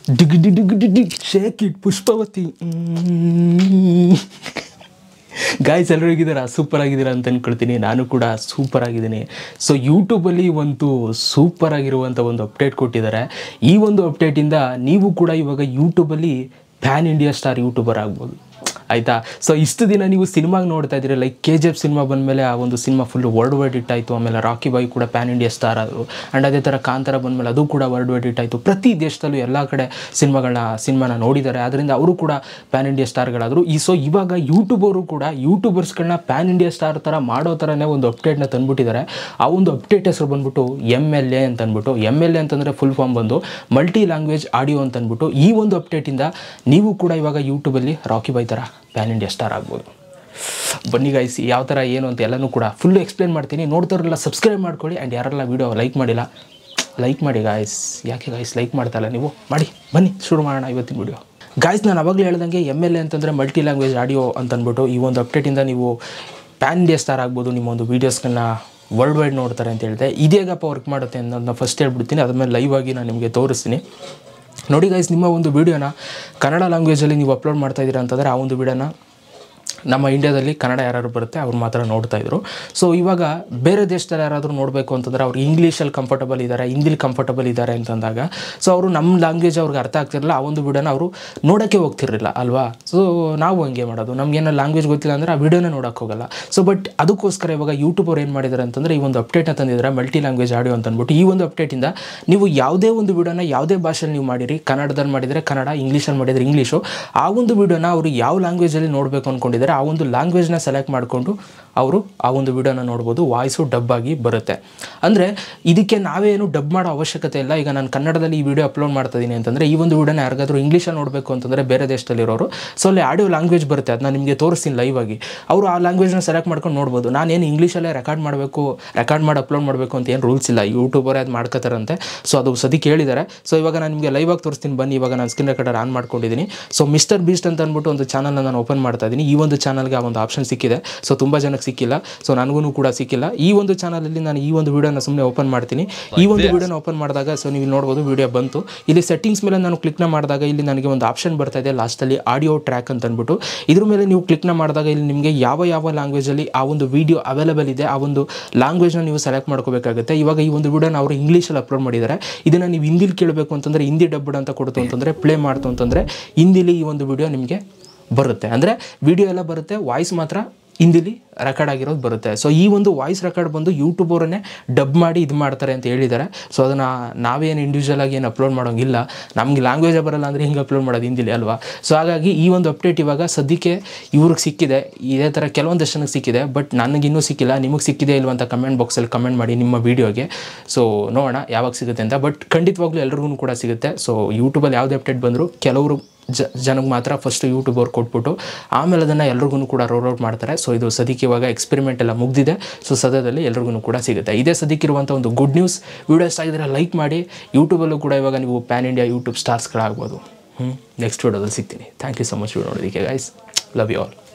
dig D dig D dig shake it Pushpavati guys ಎಲ್ಲರೂ ಹೇಗಿದ್ದೀರಾ super ಆಗಿದ್ದೀರಾ ಅಂತ ಅಂದ್ಕೊಳ್ತೀನಿ ನಾನು ಕೂಡ ಸೂಪರ್ ಆಗಿದ್ದೀನಿ ಸೊ ಯೂಟ್ಯೂಬಲ್ಲಿ ಒಂದು ಸೂಪರ್ ಆಗಿರುವಂಥ ಒಂದು ಅಪ್ಡೇಟ್ ಕೊಟ್ಟಿದ್ದಾರೆ ಈ ಒಂದು ಅಪ್ಡೇಟಿಂದ ನೀವು ಕೂಡ ಇವಾಗ ಯೂಟ್ಯೂಬಲ್ಲಿ ಪ್ಯಾನ್ ಇಂಡಿಯಾ ಸ್ಟಾರ್ ಯೂಟ್ಯೂಬರ್ ಆಗ್ಬೋದು ಆಯಿತಾ ಸೊ ಇಷ್ಟು ದಿನ ನೀವು ಸಿನಿಮಾಗ ನೋಡ್ತಾ ಇದ್ದೀರಿ like K G F cinema ಬಂದಮೇಲೆ ಆ ಒಂದು cinema full world wide hit ಆಯಿತು ಆಮೇಲೆ ರಾಕಿ ಬಾಯ್ ಕೂಡ ಪ್ಯಾನ್ ಇಂಡಿಯಾ ಸ್ಟಾರ್ ಆದರು ಆ್ಯಂಡ್ ಅದೇ ಥರ ಕಾಂತಾರ ಬಂದಮೇಲೆ ಅದು ಕೂಡ ವರ್ಲ್ಡ್ ವೈಡ್ ಹಿಟ್ ಆಯಿತು ಪ್ರತಿ ದೇಶದಲ್ಲೂ ಎಲ್ಲ ಕಡೆ ಸಿನಿಮಾಗಳನ್ನ ಸಿನಿಮಾನ ನೋಡಿದ್ದಾರೆ ಅದರಿಂದ ಅವರು ಕೂಡ ಪ್ಯಾನ್ ಇಂಡಿಯಾ ಸ್ಟಾರ್ಗಳಾದರು ಈ ಸೊ ಇವಾಗ ಯೂಟ್ಯೂಬರು ಕೂಡ ಯೂಟ್ಯೂಬರ್ಸ್ಗಳನ್ನ ಪ್ಯಾನ್ ಇಂಡಿಯಾ ಸ್ಟಾರ್ ಥರ ಮಾಡೋ ಥರನೇ ಒಂದು ಅಪ್ಡೇಟ್ನ ತಂದುಬಿಟ್ಟಿದ್ದಾರೆ ಆ ಒಂದು ಅಪ್ಡೇಟ್ ಹೆಸರು ಬಂದ್ಬಿಟ್ಟು ಎಮ್ ಎಲ್ ಎ ಅಂತ ಅಂದ್ಬಿಟ್ಟು ಎಮ್ ಎಲ್ ಎ ಅಂತಂದರೆ ಫುಲ್ ಫಾರ್ಮ್ ಬಂದು ಮಲ್ಟಿ ಲ್ಯಾಂಗ್ವೇಜ್ ಆಡಿಯೋ ಅಂತ ಅಂದ್ಬಿಟ್ಟು ಈ ಒಂದು ಅಪ್ಡೇಟಿಂದ ನೀವು ಕೂಡ ಇವಾಗ ಯೂಟ್ಯೂಬಲ್ಲಿ ರಾಕಿ ಬಾಯ್ ಥರ ಪ್ಯಾನ್ ಇಂಡಿಯಾ ಸ್ಟಾರ್ ಆಗ್ಬೋದು ಬನ್ನಿ ಗೈಸ್ ಯಾವ ಥರ ಏನು ಅಂತ ಎಲ್ಲನೂ ಕೂಡ ಫುಲ್ಲು ಎಕ್ಸ್ಪ್ಲೇನ್ ಮಾಡ್ತೀನಿ ನೋಡ್ದವ್ರೆಲ್ಲ ಸಬ್ಸ್ಕ್ರೈಬ್ ಮಾಡ್ಕೊಳ್ಳಿ ಆ್ಯಂಡ್ ಯಾರೆಲ್ಲ ವೀಡಿಯೋ ಲೈಕ್ ಮಾಡಿಲ್ಲ ಲೈಕ್ ಮಾಡಿ ಗಾಯ್ಸ್ ಯಾಕೆ ಗಾಯ್ಸ್ ಲೈಕ್ ಮಾಡ್ತಾಯಿಲ್ಲ ನೀವು ಮಾಡಿ ಬನ್ನಿ ಶುರು ಮಾಡೋಣ ಇವತ್ತಿನ ವೀಡಿಯೋ ಗಾಯ್ಸ್ ನಾನು ಅವಾಗಲೇ ಹೇಳ್ದಂಗೆ ಎಮ್ ಎಲ್ ಎ ಅಂತಂದರೆ ಮಲ್ಟಿ ಲ್ಯಾಂಗ್ವೇಜ್ ಆಡಿಯೋ ಅಂತ ಅಂದ್ಬಿಟ್ಟು ಈ ಒಂದು ಅಪ್ಡೇಟಿಂದ ನೀವು ಪ್ಯಾನ್ ಇಂಡಿಯಾ ಸ್ಟಾರ್ ಆಗ್ಬೋದು ನಿಮ್ಮ ಒಂದು ವೀಡಿಯೋಸ್ಗಳನ್ನ ವರ್ಲ್ಡ್ ವೈಡ್ ನೋಡ್ತಾರೆ ಅಂತ ಹೇಳಿದೆ ಇದೇಗಪ್ಪ ವರ್ಕ್ ಮಾಡುತ್ತೆ ಅನ್ನೋದನ್ನ ಫಸ್ಟ್ ಹೇಳ್ಬಿಡ್ತೀನಿ ಅದಾದ್ಮೇಲೆ ಲೈವ್ ಆಗಿ ನಾನು ನಿಮಗೆ ತೋರಿಸ್ತೀನಿ ನೋಡಿ ಗೈಸ್ ನಿಮ್ಮ ಒಂದು ವೀಡಿಯೋನ ಕನ್ನಡ ಲ್ಯಾಂಗ್ವೇಜಲ್ಲಿ ನೀವು ಅಪ್ಲೋಡ್ ಮಾಡ್ತಾ ಇದ್ದೀರಾ ಅಂತಂದರೆ ಆ ಒಂದು ವೀಡಿಯೋನ ನಮ್ಮ ಇಂಡಿಯಾದಲ್ಲಿ ಕನ್ನಡ ಯಾರು ಬರುತ್ತೆ ಅವ್ರು ಮಾತ್ರ ನೋಡ್ತಾ ಇದ್ರು ಸೊ ಇವಾಗ ಬೇರೆ ದೇಶದಲ್ಲಿ ಯಾರಾದರೂ ನೋಡಬೇಕು ಅಂತಂದರೆ ಅವ್ರು ಇಂಗ್ಲೀಷಲ್ಲಿ ಕಂಫರ್ಟಬಲ್ ಇದ್ದಾರೆ ಹಿಂದಿಲಿ ಕಂಫರ್ಟಬಲ್ ಇದ್ದಾರೆ ಅಂತಂದಾಗ ಸೊ ಅವರು ನಮ್ಮ ಲ್ಯಾಂಗ್ವೇಜ್ ಅವ್ರಿಗೆ ಅರ್ಥ ಆಗ್ತಿರಲಿಲ್ಲ ಆ ಒಂದು ವಿಡಿಯೋನ ಅವರು ನೋಡೋಕ್ಕೆ ಹೋಗ್ತಿರಲಿಲ್ಲ ಅಲ್ವಾ ಸೊ ನಾವು ಹಂಗೆ ಮಾಡೋದು ನಮಗೇನೋ ಲ್ಯಾಂಗ್ವೇಜ್ ಗೊತ್ತಿಲ್ಲ ಅಂದರೆ ಆ ವಿಡಿಯೋನೇ ನೋಡೋಕೆ ಹೋಗಲ್ಲ ಸೊ ಬಟ್ ಅದಕ್ಕೋಸ್ಕರ ಇವಾಗ ಯೂಟ್ಯೂಬ್ ಅವ್ರು ಏನು ಮಾಡಿದ್ದಾರೆ ಅಂತಂದರೆ ಈ ಒಂದು ಅಪ್ಡೇಟ್ನ ತಂದಿದ್ದಾರೆ ಮಲ್ಟಿ ಲ್ಯಾಂಗ್ವೇಜ್ ಆಡಿಯೋ ಅಂತ ಅಂದ್ಬಿಟ್ಟು ಈ ಒಂದು ಅಪ್ಡೇಟಿಂದ ನೀವು ಯಾವುದೇ ಒಂದು ವಿಡಿಯೋನ ಯಾವುದೇ ಭಾಷೆಯಲ್ಲಿ ನೀವು ಮಾಡಿರಿ ಕನ್ನಡದಲ್ಲಿ ಮಾಡಿದರೆ ಕನ್ನಡ ಇಂಗ್ಲೀಷಲ್ಲಿ ಮಾಡಿದರೆ ಇಂಗ್ಲೀಷು ಆ ಒಂದು ವಿಡಿಯೋನ ಅವರು ಯಾವ ಲ್ಯಾಂಗ್ವೇಜಲ್ಲಿ ನೋಡಬೇಕು ಅಂದ್ಕೊಂಡಿದ್ದಾರೆ ಆ ಒಂದು ಲ್ಯಾಂಗ್ವೇಜ್ನ ಸೆಲೆಕ್ಟ್ ಮಾಡಿಕೊಂಡು ಅವರು ಆ ಒಂದು ವಿಡಿಯೋನ ನೋಡ್ಬೋದು ವಾಯ್ಸು ಡಬ್ ಆಗಿ ಬರುತ್ತೆ ಅಂದರೆ ಇದಕ್ಕೆ ನಾವೇನು ಡಬ್ ಮಾಡೋ ಅವಶ್ಯಕತೆ ಇಲ್ಲ ಈಗ ನಾನು ಕನ್ನಡದಲ್ಲಿ ಈ ವಿಡಿಯೋ ಅಪ್ಲೋಡ್ ಮಾಡ್ತಾ ಇದ್ದೀನಿ ಅಂತಂದರೆ ಈ ಒಂದು ವಿಡಿಯೋನ ಯಾರಿಗಾದ್ರೂ ಇಂಗ್ಲೀಷಲ್ಲಿ ನೋಡಬೇಕು ಅಂತಂದರೆ ಬೇರೆ ದೇಶದಲ್ಲಿರೋರು ಸೊ ಅಲ್ಲಿ ಆಡಿಯೋ ಲ್ಯಾಂಗ್ವೇಜ್ ಬರುತ್ತೆ ಅದನ್ನ ನಿಮಗೆ ತೋರಿಸ್ತೀನಿ ಲೈವ್ ಆಗಿ ಅವರು ಆ ಲ್ಯಾಂಗ್ವೇಜ್ನ ಸೆಲೆಕ್ಟ್ ಮಾಡ್ಕೊಂಡು ನೋಡ್ಬೋದು ನಾನೇನು ಇಂಗ್ಲೀಷಲ್ಲೇ ರೆಕಾರ್ಡ್ ಮಾಡಬೇಕು ರೆಕಾರ್ಡ್ ಮಾಡಿ ಅಪ್ಲೋಡ್ ಮಾಡಬೇಕು ಅಂತ ಏನು ರೂಲ್ಸ್ ಇಲ್ಲ ಯೂಟ್ಯೂಬರೇ ಅದು ಮಾಡ್ಕೋತಾರಂತೆ ಸೊ ಅದು ಸದಿ ಕೇಳಿದ್ದಾರೆ ಸೊ ಇವಾಗ ನಾನು ನಿಮಗೆ ಲೈವ್ ಆಗಿ ತೋರಿಸ್ತೀನಿ ಬನ್ನಿ ಇವಾಗ ನಾನು ಸ್ಕ್ರೀನ್ ರೆಕಾರ್ಡರ್ ಆನ್ ಮಾಡ್ಕೊಂಡಿದ್ದೀನಿ ಸೊ ಮಿಸ್ಟರ್ ಬೀಸ್ಟ್ ಅಂತ ಅಂದ್ಬಿಟ್ಟು ಒಂದು ಚಾನಲ್ನ ನಾನು ಓಪನ್ ಮಾಡ್ತಾ ಇದ್ದೀನಿ ಈ ಒಂದು ಚಾನಲ್ಗೆ ಆ ಒಂದು ಆಪ್ಷನ್ ಸಿಕ್ಕಿದೆ ಸೊ ತುಂಬ ಜನಕ್ಕೆ ಸಿಕ್ಕಿಲ್ಲ ಸೊ ನನಗೂ ಕೂಡ ಸಿಕ್ಕಿಲ್ಲ ಈ ಒಂದು ಚಾನಲಲ್ಲಿ ನಾನು ಈ ಒಂದು ವಿಡಿಯೋನ ಸುಮ್ಮನೆ ಓಪನ್ ಮಾಡ್ತೀನಿ ಈ ಒಂದು ವಿಡಿಯೋನ ಓಪನ್ ಮಾಡಿದಾಗ ಸೊ ನೀವು ನೋಡ್ಬೋದು ವಿಡಿಯೋ ಬಂತು ಇಲ್ಲಿ ಸೆಟ್ಟಿಂಗ್ಸ್ ಮೇಲೆ ನಾನು ಕ್ಲಿಕ್ನ ಮಾಡಿದಾಗ ಇಲ್ಲಿ ನನಗೆ ಒಂದು ಆಪ್ಷನ್ ಬರ್ತಾ ಇದೆ ಲಾಸ್ಟಲ್ಲಿ ಆಡಿಯೋ ಟ್ರ್ಯಾಕ್ ಅಂತ ಅಂದ್ಬಿಟ್ಟು ಇದ್ರ ಮೇಲೆ ನೀವು ಕ್ಲಿಕ್ನ ಮಾಡಿದಾಗ ಇಲ್ಲಿ ನಿಮಗೆ ಯಾವ ಯಾವ ಲ್ಯಾಂಗ್ವೇಜಲ್ಲಿ ಆ ಒಂದು ವಿಡಿಯೋ ಅವೈಲೇಬಲ್ ಇದೆ ಆ ಒಂದು ಲ್ಯಾಂಗ್ವೇಜ್ನ ನೀವು ಸೆಲೆಕ್ಟ್ ಮಾಡ್ಕೋಬೇಕಾಗುತ್ತೆ ಇವಾಗ ಈ ಒಂದು ವಿಡಿಯೋನ ಅವರು ಇಂಗ್ಲೀಷಲ್ಲಿ ಅಪ್ಲೋಡ್ ಮಾಡಿದ್ದಾರೆ ಇದನ್ನು ನೀವು ಹಿಂದಿಲಿ ಕೇಳಬೇಕು ಅಂತಂದರೆ ಹಿಂದಿ ಡಬ್ಬಡ್ ಅಂತ ಕೊಡ್ತು ಅಂತಂದರೆ ಪ್ಲೇ ಮಾಡ್ತು ಅಂತಂದರೆ ಹಿಂದಿಲಿ ಈ ಒಂದು ವಿಡಿಯೋ ನಿಮಗೆ ಬರುತ್ತೆ ಅಂದರೆ ವಿಡಿಯೋ ಎಲ್ಲ ಬರುತ್ತೆ ವಾಯ್ಸ್ ಮಾತ್ರ ಹಿಂದಿಲಿ ರೆಕಾರ್ಡ್ ಆಗಿರೋದು ಬರುತ್ತೆ ಸೊ ಈ ಒಂದು ವಾಯ್ಸ್ ರೆಕಾರ್ಡ್ ಬಂದು ಯೂಟ್ಯೂಬ್ ಅವರನ್ನೇ ಡಬ್ ಮಾಡಿ ಇದು ಮಾಡ್ತಾರೆ ಅಂತ ಹೇಳಿದ್ದಾರೆ ಸೊ ಅದನ್ನು ನಾವೇನು ಇಂಡಿವಿಜುವಲ್ ಆಗಿ ಏನು ಅಪ್ಲೋಡ್ ಮಾಡೋಂಗಿಲ್ಲ ನಮಗೆ ಲ್ಯಾಂಗ್ವೇಜೇ ಬರಲ್ಲ ಅಂದರೆ ಹಿಂಗೆ ಅಪ್ಲೋಡ್ ಮಾಡೋದು ಹಿಂದಿಲಿ ಅಲ್ವಾ ಸೊ ಹಾಗಾಗಿ ಈ ಒಂದು ಅಪ್ಡೇಟ್ ಇವಾಗ ಸದ್ಯಕ್ಕೆ ಇವ್ರಿಗೆ ಸಿಕ್ಕಿದೆ ಇದೇ ಥರ ಕೆಲವೊಂದಷ್ಟು ಜನಕ್ಕೆ ಸಿಕ್ಕಿದೆ ಬಟ್ ನನಗಿನ್ನೂ ಸಿಕ್ಕಿಲ್ಲ ನಿಮಗೆ ಸಿಕ್ಕಿದೆ ಇಲ್ವ ಅಂತ ಕಮೆಂಟ್ ಬಾಕ್ಸಲ್ಲಿ ಕಮೆಂಟ್ ಮಾಡಿ ನಿಮ್ಮ ವೀಡಿಯೋಗೆ ಸೊ ನೋಡೋಣ ಯಾವಾಗ ಸಿಗುತ್ತೆ ಅಂತ ಬಟ್ ಖಂಡಿತವಾಗ್ಲೂ ಎಲ್ರಿಗೂ ಕೂಡ ಸಿಗುತ್ತೆ ಸೊ ಯೂಟ್ಯೂಬಲ್ಲಿ ಯಾವುದೇ ಅಪ್ಡೇಟ್ ಬಂದರೂ ಕೆಲವರು ಜ ಜನಕ್ಕೆ ಮಾತ್ರ ಫಸ್ಟ್ ಯೂಟ್ಯೂಬ್ ಅವ್ರು ಕೊಟ್ಬಿಟ್ಟು ಆಮೇಲೆ ಅದನ್ನು ಎಲ್ರಿಗೂ ಕೂಡ ರೋಲ್ ಔಟ್ ಮಾಡ್ತಾರೆ ಸೊ ಇದು ಸದ್ಯಕ್ಕೆ ಇವಾಗ ಎಕ್ಸ್ಪೆರಿಮೆಂಟ್ ಎಲ್ಲ ಮುಗ್ದಿದೆ ಸೊ ಸದ್ಯದಲ್ಲಿ ಎಲ್ರಿಗೂ ಕೂಡ ಸಿಗುತ್ತೆ ಇದೇ ಸದ್ಯಕ್ಕಿರುವಂಥ ಒಂದು ಗುಡ್ ನ್ಯೂಸ್ ವೀಡಿಯೋ ಇಷ್ಟ ಆಗಿದ್ರೆ ಲೈಕ್ ಮಾಡಿ ಯೂಟ್ಯೂಬಲ್ಲೂ ಕೂಡ ಇವಾಗ ನೀವು ಪ್ಯಾನ್ ಇಂಡಿಯಾ ಯೂಟ್ಯೂಬ್ ಸ್ಟಾರ್ಸ್ಗಳಾಗ್ಬೋದು ಹ್ಞೂ ನೆಕ್ಸ್ಟ್ ವೀಡಿಯೋದಲ್ಲಿ ಸಿಗ್ತೀನಿ thank you so much video ನೋಡೋದಕ್ಕೆ ಗೈಸ್ ಲವ್ ಯು ಆಲ್